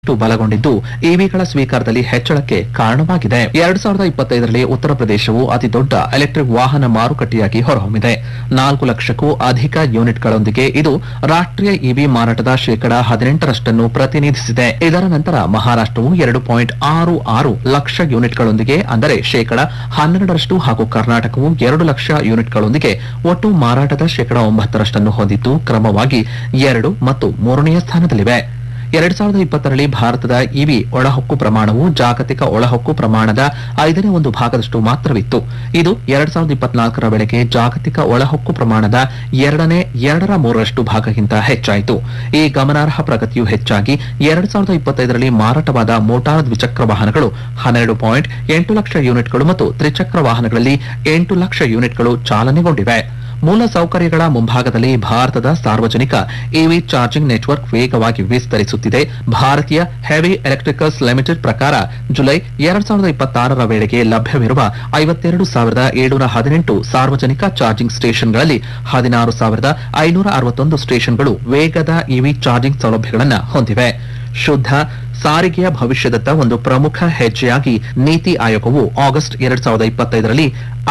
ಮತ್ತಷ್ಟು ಬಲಗೊಂಡಿದ್ದು ಇವಿಗಳ ಸ್ವೀಕಾರದಲ್ಲಿ ಹೆಚ್ಚಳಕ್ಕೆ ಕಾರಣವಾಗಿದೆ ಎರಡ್ ಸಾವಿರದ ಇಪ್ಪತ್ತೈದರಲ್ಲಿ ಉತ್ತರ ಪ್ರದೇಶವು ಅತಿದೊಡ್ಡ ಎಲೆಕ್ಟ್ರಿಕ್ ವಾಹನ ಮಾರುಕಟ್ಟೆಯಾಗಿ ಹೊರಹೊಮ್ಮಿದೆ ನಾಲ್ಕು ಲಕ್ಷಕ್ಕೂ ಅಧಿಕ ಯೂನಿಟ್ಗಳೊಂದಿಗೆ ಇದು ರಾಷ್ಟ್ರೀಯ ಇವಿ ಮಾರಾಟದ ಶೇಕಡಾ ಹದಿನೆಂಟರಷ್ಟನ್ನು ಪ್ರತಿನಿಧಿಸಿದೆ ಇದರ ನಂತರ ಮಹಾರಾಷ್ಟ್ರವು ಎರಡು ಪಾಯಿಂಟ್ ಆರು ಆರು ಲಕ್ಷ ಯೂನಿಟ್ಗಳೊಂದಿಗೆ ಅಂದರೆ ಶೇಕಡಾ ಹನ್ನೆರಡರಷ್ಟು ಹಾಗೂ ಕರ್ನಾಟಕವು ಎರಡು ಲಕ್ಷ ಯೂನಿಟ್ಗಳೊಂದಿಗೆ ಒಟ್ಟು ಮಾರಾಟದ ಶೇಕಡಾ ಒಂಬತ್ತರಷ್ಟನ್ನು ಹೊಂದಿದ್ದು ಕ್ರಮವಾಗಿ ಎರಡು ಮತ್ತು ಮೂರನೆಯ ಸ್ಥಾನದಲ್ಲಿವೆ ಎರಡ್ ಸಾವಿರದ ಇಪ್ಪತ್ತರಲ್ಲಿ ಭಾರತದ ಇವಿ ಒಳಹೊಕ್ಕು ಪ್ರಮಾಣವು ಜಾಗತಿಕ ಒಳಹೊಕ್ಕು ಪ್ರಮಾಣದ ಐದನೇ ಒಂದು ಭಾಗದಷ್ಟು ಮಾತ್ರವಿತ್ತು ಇದು ಎರಡ್ ಸಾವಿರದ ಇಪ್ಪತ್ನಾಲ್ಕರ ವೇಳೆಗೆ ಜಾಗತಿಕ ಒಳಹೊಕ್ಕು ಪ್ರಮಾಣದ ಎರಡನೇ ಎರಡರ ಮೂರರಷ್ಟು ಭಾಗಕ್ಕಿಂತ ಹೆಚ್ಚಾಯಿತು ಈ ಗಮನಾರ್ಹ ಪ್ರಗತಿಯು ಹೆಚ್ಚಾಗಿ ಎರಡ್ ಸಾವಿರದ ಇಪ್ಪತ್ತೈದರಲ್ಲಿ ಮಾರಾಟವಾದ ಮೋಟಾರ್ ದ್ವಿಚಕ್ರ ವಾಹನಗಳು ಹನ್ನೆರಡು ಪಾಯಿಂಟ್ ಎಂಟು ಲಕ್ಷ ಯೂನಿಟ್ಗಳು ಮತ್ತು ತ್ರಿಚಕ್ರ ವಾಹನಗಳಲ್ಲಿ ಎಂಟು ಲಕ್ಷ ಯೂನಿಟ್ಗಳು ಚಾಲನೆಗೊಂಡಿವೆ ಮೂಲ ಸೌಕರ್ಯಗಳ ಮುಂಭಾಗದಲ್ಲಿ ಭಾರತದ ಸಾರ್ವಜನಿಕ ಇವಿ ಚಾರ್ಜಿಂಗ್ ನೆಟ್ವರ್ಕ್ ವೇಗವಾಗಿ ವಿಸ್ತರಿಸುತ್ತಿದೆ ಭಾರತೀಯ ಹೆವಿ ಎಲೆಕ್ಟ್ರಿಕಲ್ಸ್ ಲಿಮಿಟೆಡ್ ಪ್ರಕಾರ ಜುಲೈ ಎರಡ್ ಸಾವಿರದ ಇಪ್ಪತ್ತಾರರ ವೇಳೆಗೆ ಲಭ್ಯವಿರುವ ಐವತ್ತೆರಡು ಸಾವಿರದ ಏಳ್ನೂರ ಹದಿನೆಂಟು ಸಾರ್ವಜನಿಕ ಚಾರ್ಜಿಂಗ್ ಸ್ಟೇಷನ್ಗಳಲ್ಲಿ ಹದಿನಾರು ಸಾವಿರದ ಐನೂರ ಅರವತ್ತೊಂದು ಸ್ಟೇಷನ್ಗಳು ವೇಗದ ಇವಿ ಚಾರ್ಜಿಂಗ್ ಸೌಲಭ್ಯಗಳನ್ನು ಹೊಂದಿವೆ ಶುದ್ಧ ಸಾರಿಗೆಯ ಭವಿಷ್ಯದತ್ತ ಒಂದು ಪ್ರಮುಖ ಹೆಜ್ಜೆಯಾಗಿ ನೀತಿ ಆಯೋಗವು ಆಗಸ್ಟ್ ಎರಡ್ ಸಾವಿರದ ಇಪ್ಪತ್ತೈದರಲ್ಲಿ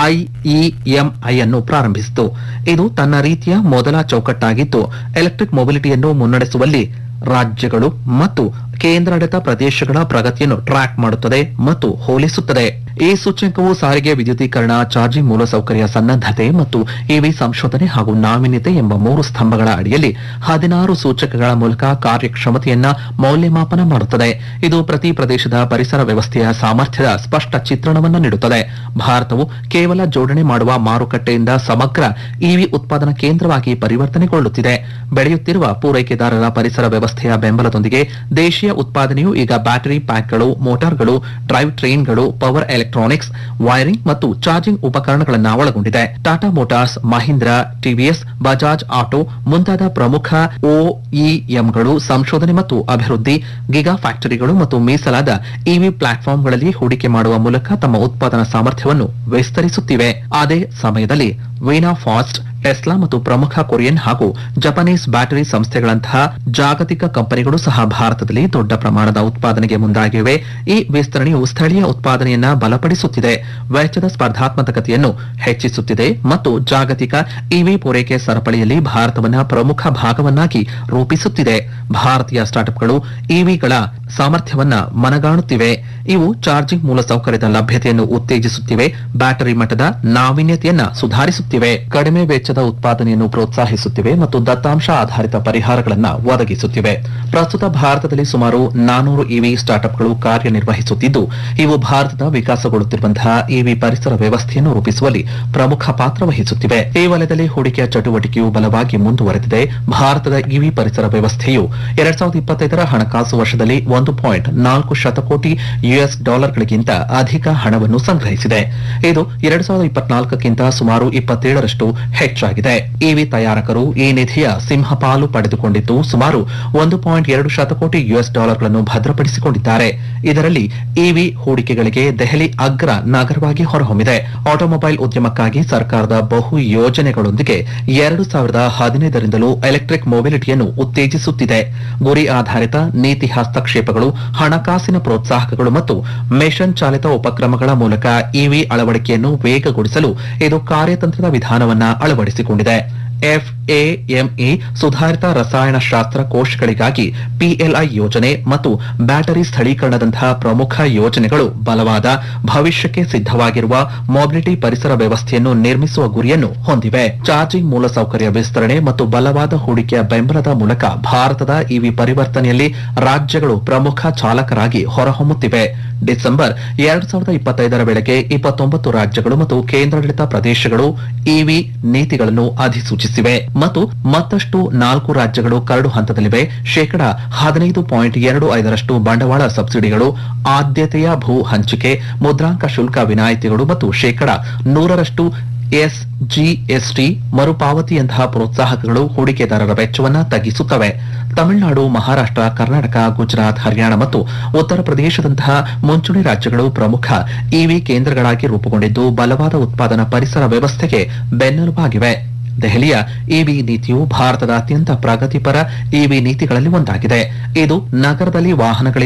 ಐಇಎಂಐ ಅನ್ನು ಪ್ರಾರಂಭಿಸಿತು ಇದು ತನ್ನ ರೀತಿಯ ಮೊದಲ ಚೌಕಟ್ಟಾಗಿದ್ದು ಎಲೆಕ್ಟ್ರಿಕ್ ಮೊಬಿಲಿಟಿಯನ್ನು ಮುನ್ನಡೆಸುವಲ್ಲಿ ರಾಜ್ಯಗಳು ಮತ್ತು ಕೇಂದ್ರಾಡಳಿತ ಪ್ರದೇಶಗಳ ಪ್ರಗತಿಯನ್ನು ಟ್ರ್ಯಾಕ್ ಮಾಡುತ್ತದೆ ಮತ್ತು ಹೋಲಿಸುತ್ತದೆ ಈ ಸೂಚ್ಯಂಕವು ಸಾರಿಗೆ ವಿದ್ಯುದೀಕರಣ ಚಾರ್ಜಿಂಗ್ ಮೂಲಸೌಕರ್ಯ ಸನ್ನದ್ಧತೆ ಮತ್ತು ಇವಿ ಸಂಶೋಧನೆ ಹಾಗೂ ನಾವೀನ್ಯತೆ ಎಂಬ ಮೂರು ಸ್ತಂಭಗಳ ಅಡಿಯಲ್ಲಿ ಹದಿನಾರು ಸೂಚಕಗಳ ಮೂಲಕ ಕಾರ್ಯಕ್ಷಮತೆಯನ್ನ ಮೌಲ್ಯಮಾಪನ ಮಾಡುತ್ತದೆ ಇದು ಪ್ರತಿ ಪ್ರದೇಶದ ಪರಿಸರ ವ್ಯವಸ್ಥೆಯ ಸಾಮರ್ಥ್ಯದ ಸ್ಪಷ್ಟ ಚಿತ್ರಣವನ್ನು ನೀಡುತ್ತದೆ ಭಾರತವು ಕೇವಲ ಜೋಡಣೆ ಮಾಡುವ ಮಾರುಕಟ್ಟೆಯಿಂದ ಸಮಗ್ರ ಇವಿ ಉತ್ಪಾದನಾ ಕೇಂದ್ರವಾಗಿ ಪರಿವರ್ತನೆಗೊಳ್ಳುತ್ತಿದೆ ಬೆಳೆಯುತ್ತಿರುವ ಪೂರೈಕೆದಾರರ ಪರಿಸರ ವ್ಯವಸ್ಥೆಯ ಬೆಂಬಲದೊಂದಿಗೆ ದೇಶೀಯ ಉತ್ಪಾದನೆಯು ಈಗ ಬ್ಯಾಟರಿ ಪ್ಯಾಕ್ಗಳು ಮೋಟಾರ್ಗಳು ಡ್ರೈವ್ ಟ್ರೈನ್ಗಳು ಪವರ್ ಎಲೆಕ್ಟ್ರಾನಿಕ್ಸ್ ವೈರಿಂಗ್ ಮತ್ತು ಚಾರ್ಜಿಂಗ್ ಉಪಕರಣಗಳನ್ನು ಒಳಗೊಂಡಿದೆ Tata motors Mahindra TVS Bajaj auto ಮುಂತಾದ ಪ್ರಮುಖ ಒಇಎಂಗಳು ಸಂಶೋಧನೆ ಮತ್ತು ಅಭಿವೃದ್ಧಿ ಗಿಗಾ ಫ್ಯಾಕ್ಟರಿಗಳು ಮತ್ತು ಮೀಸಲಾದ ಇವಿ ಪ್ಲಾಟ್ಫಾರ್ಮ್ಗಳಲ್ಲಿ ಹೂಡಿಕೆ ಮಾಡುವ ಮೂಲಕ ತಮ್ಮ ಉತ್ಪಾದನಾ ಸಾಮರ್ಥ್ಯವನ್ನು ವಿಸ್ತರಿಸುತ್ತಿವೆ ಅದೇ ಸಮಯದಲ್ಲಿ ವೀನಾ ಫಾಸ್ಟ್ ಟೆಸ್ಲಾ ಮತ್ತು ಪ್ರಮುಖ ಕೊರಿಯನ್ ಹಾಗೂ ಜಪಾನೀಸ್ ಬ್ಯಾಟರಿ ಸಂಸ್ಥೆಗಳಂತಹ ಜಾಗತಿಕ ಕಂಪನಿಗಳು ಸಹ ಭಾರತದಲ್ಲಿ ದೊಡ್ಡ ಪ್ರಮಾಣದ ಉತ್ಪಾದನೆಗೆ ಮುಂದಾಗಿವೆ ಈ ವಿಸ್ತರಣೆಯು ಸ್ಥಳೀಯ ಉತ್ಪಾದನೆಯನ್ನ ಬಲಪಡಿಸುತ್ತಿದೆ ವೆಚ್ಚದ ಸ್ಪರ್ಧಾತ್ಮಕತೆಯನ್ನು ಹೆಚ್ಚಿಸುತ್ತಿದೆ ಮತ್ತು ಜಾಗತಿಕ ಇವಿ ಪೂರೈಕೆ ಸರಪಳಿಯಲ್ಲಿ ಭಾರತವನ್ನ ಪ್ರಮುಖ ಭಾಗವನ್ನಾಗಿ ರೂಪಿಸುತ್ತಿದೆ ಭಾರತೀಯ ಸ್ಟಾರ್ಟ್ಅಪ್ಗಳು ಇವಿಗಳ ಸಾಮರ್ಥ್ಯವನ್ನ ಮನಗಾಣುತ್ತಿವೆ ಇವು ಚಾರ್ಜಿಂಗ್ ಮೂಲಸೌಕರ್ಯದ ಲಭ್ಯತೆಯನ್ನು ಉತ್ತೇಜಿಸುತ್ತಿವೆ ಬ್ಯಾಟರಿ ಮಟ್ಟದ ನಾವೀನ್ಯತೆಯನ್ನ ಸುಧಾರಿಸುತ್ತಿವೆ ಕಡಿಮೆ ವೆಚ್ಚದ ಉತ್ಪಾದನೆಯನ್ನು ಪ್ರೋತ್ಸಾಹಿಸುತ್ತಿವೆ ಮತ್ತು ದತ್ತಾಂಶ ಆಧಾರಿತ ಪರಿಹಾರಗಳನ್ನ ಒದಗಿಸುತ್ತಿವೆ ಪ್ರಸ್ತುತ ಭಾರತದಲ್ಲಿ ಸುಮಾರು ನಾನೂರು ಇವಿ ಸ್ಟಾರ್ಟ್ಅಪ್ಗಳು ಕಾರ್ಯನಿರ್ವಹಿಸುತ್ತಿದ್ದು ಇವು ಭಾರತದ ವಿಕಾಸಗೊಳ್ಳುತ್ತಿರುವಂತಹ ಇವಿ ಪರಿಸರ ವ್ಯವಸ್ಥೆಯನ್ನು ರೂಪಿಸುವಲ್ಲಿ ಪ್ರಮುಖ ಪಾತ್ರ ವಹಿಸುತ್ತಿವೆ ಈ ವಲಯದಲ್ಲಿ ಹೂಡಿಕೆಯ ಚಟುವಟಿಕೆಯು ಬಲವಾಗಿ ಮುಂದುವರೆದಿದೆ ಭಾರತದ ಇವಿ ಪರಿಸರ ವ್ಯವಸ್ಥೆಯು ಎರಡ್ ಸಾವಿರದ ಇಪ್ಪತ್ತೈದರ ಹಣಕಾಸು ವರ್ಷದಲ್ಲಿ ಒಂದು ಪಾಯಿಂಟ್ ನಾಲ್ಕು ಶತಕೋಟಿ ಯುಎಸ್ ಡಾಲರ್ಗಳಿಗಿಂತ ಅಧಿಕ ಹಣವನ್ನು ಸಂಗ್ರಹಿಸಿದೆ ಇದು ಎರಡ್ ಸಾವಿರದ ಇಪ್ಪತ್ನಾಲ್ಕಕ್ಕಿಂತ ಸುಮಾರು ಇಪ್ಪತ್ತೇಳರಷ್ಟು ಹೆಚ್ಚಾಗಿದೆ ಇವಿ ತಯಾರಕರು ಈ ನಿಧಿಯ ಸಿಂಹಪಾಲು ಪಡೆದುಕೊಂಡಿದ್ದು ಸುಮಾರು ಒಂದು ಪಾಯಿಂಟ್ ಎರಡು ಶತಕೋಟಿ ಯುಎಸ್ ಡಾಲರ್ಗಳನ್ನು ಭದ್ರಪಡಿಸಿಕೊಂಡಿದ್ದಾರೆ ಇದರಲ್ಲಿ ಇವಿ ಹೂಡಿಕೆಗಳಿಗೆ ದೆಹಲಿ ಅಗ್ರ ನಗರವಾಗಿ ಹೊರಹೊಮ್ಮಿದೆ ಆಟೋಮೊಬೈಲ್ ಉದ್ಯಮಕ್ಕಾಗಿ ಸರ್ಕಾರದ ಬಹು ಯೋಜನೆಗಳೊಂದಿಗೆ ಎರಡು ಸಾವಿರದ ಹದಿನೈದರಿಂದಲೂ ಎಲೆಕ್ಟ್ರಿಕ್ ಮೊಬಿಲಿಟಿಯನ್ನು ಉತ್ತೇಜಿಸುತ್ತಿದೆ ಗುರಿ ಆಧಾರಿತ ನೀತಿ ಹಸ್ತಕ್ಷೇಪಗಳು ಹಣಕಾಸಿನ ಪ್ರೋತ್ಸಾಹಕಗಳು ಮತ್ತು ಮಿಷನ್ ಚಾಲಿತ ಉಪಕ್ರಮಗಳ ಮೂಲಕ ಇವಿ ಅಳವಡಿಕೆಯನ್ನು ವೇಗಗೊಳಿಸಲು ಇದು ಕಾರ್ಯತಂತ್ರದ ವಿಧಾನವನ್ನ ಅಳವಡಿಸಿಕೊಂಡಿದೆ ಎಫ್ಎಎಂಇ ಸುಧಾರಿತ ರಸಾಯನಶಾಸ್ತ್ರ ಕೋಶಗಳಿಗಾಗಿ ಪಿಎಲ್ಐ ಯೋಜನೆ ಮತ್ತು ಬ್ಯಾಟರಿ ಸ್ಥಳೀಕರಣದಂತಹ ಪ್ರಮುಖ ಯೋಜನೆಗಳು ಬಲವಾದ ಭವಿಷ್ಯಕ್ಕೆ ಸಿದ್ಧವಾಗಿರುವ ಮೊಬಿಲಿಟಿ ಪರಿಸರ ವ್ಯವಸ್ಥೆಯನ್ನು ನಿರ್ಮಿಸುವ ಗುರಿಯನ್ನು ಹೊಂದಿವೆ ಚಾರ್ಜಿಂಗ್ ಮೂಲಸೌಕರ್ಯ ವಿಸ್ತರಣೆ ಮತ್ತು ಬಲವಾದ ಹೂಡಿಕೆಯ ಬೆಂಬಲದ ಮೂಲಕ ಭಾರತದ ಇವಿ ಪರಿವರ್ತನೆಯಲ್ಲಿ ರಾಜ್ಯಗಳು ಪ್ರಮುಖ ಚಾಲಕರಾಗಿ ಹೊರಹೊಮ್ಮುತ್ತಿವೆ ಡಿಸೆಂಬರ್ ಎರಡ್ ಸಾವಿರದ ಇಪ್ಪತ್ತೈದರ ವೇಳೆಗೆ ಇಪ್ಪತ್ತೊಂಬತ್ತು ರಾಜ್ಯಗಳು ಮತ್ತು ಕೇಂದ್ರಾಡಳಿತ ಪ್ರದೇಶಗಳು ಇವಿ ನೀತಿಗಳನ್ನು ಅಧಿಸೂಚಿಸಿವೆ ಮತ್ತು ಮತ್ತಷ್ಟು ನಾಲ್ಕು ರಾಜ್ಯಗಳು ಕರಡು ಹಂತದಲ್ಲಿವೆ ಶೇಕಡಾ ಹದಿನೈದು ಪಾಯಿಂಟ್ ಎರಡು ಐದರಷ್ಟು ಬಂಡವಾಳ ಸಬ್ಸಿಡಿಗಳು ಆದ್ಯತೆಯ ಭೂ ಹಂಚಿಕೆ ಮುದ್ರಾಂಕ ಶುಲ್ಕ ವಿನಾಯಿತಿಗಳು ಮತ್ತು ಶೇಕಡಾ ನೂರರಷ್ಟು ಎಸ್ಜಿಎಸ್ಟಿ ಮರುಪಾವತಿಯಂತಹ ಪ್ರೋತ್ಸಾಹಕಗಳು ಹೂಡಿಕೆದಾರರ ವೆಚ್ಚವನ್ನು ತಗ್ಗಿಸುತ್ತವೆ ತಮಿಳುನಾಡು ಮಹಾರಾಷ್ಟ್ರ ಕರ್ನಾಟಕ ಗುಜರಾತ್ ಹರಿಯಾಣ ಮತ್ತು ಉತ್ತರ ಪ್ರದೇಶದಂತಹ ಮುಂಚೂಣಿ ರಾಜ್ಯಗಳು ಪ್ರಮುಖ ಇವಿ ಕೇಂದ್ರಗಳಾಗಿ ರೂಪುಗೊಂಡಿದ್ದು ಬಲವಾದ ಉತ್ಪಾದನಾ ಪರಿಸರ ವ್ಯವಸ್ಥೆಗೆ ಬೆನ್ನೆಲುಬಾಗಿವೆ ದೆಹಲಿಯ ಇವಿ ನೀತಿಯು ಭಾರತದ ಅತ್ಯಂತ ಪ್ರಗತಿಪರ ಇವಿ ನೀತಿಗಳಲ್ಲಿ ಒಂದಾಗಿದೆ ಇದು ನಗರದಲ್ಲಿ ವಾಹನಗಳಿಂದ